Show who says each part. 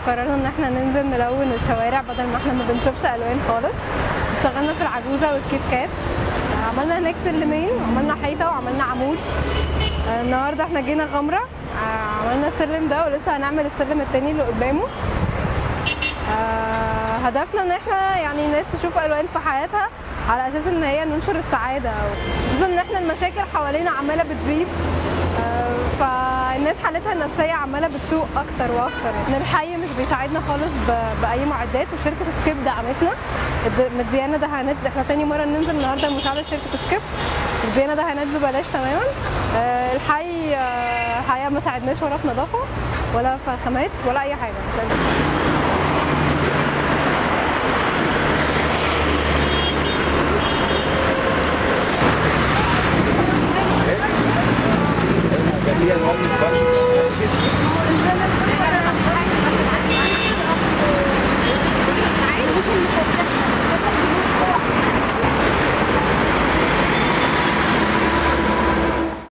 Speaker 1: فقررنا ان احنا ننزل نلون الشوارع بدل ما احنا ما بنشوفش الوان خالص اشتغلنا في العجوزه والكيت كات عملنا هناك سلمين عملنا حيطه وعملنا عمود آه، النهارده احنا جينا غمره آه، عملنا السلم ده ولسه هنعمل السلم التاني اللي قدامه آه، هدفنا ان احنا يعني الناس تشوف الوان في حياتها على اساس ان هي ننشر السعاده خصوصا ان احنا المشاكل حوالينا عماله بتزيد آه، فالناس حالتها النفسيه عماله بتسوء اكتر واكتر يعني الحي مش بيساعدنا خالص ب- باي معدات وشركه سكيب دعمتنا اد- مديانا دهانات احنا تاني مره ننزل النهارده مساعده شركه سكيب مديانا دهانات ببلاش تماما آه، الحي آه، الحقيقه ما ساعدناش ولا في نظافه ولا في خامات ولا اي حاجه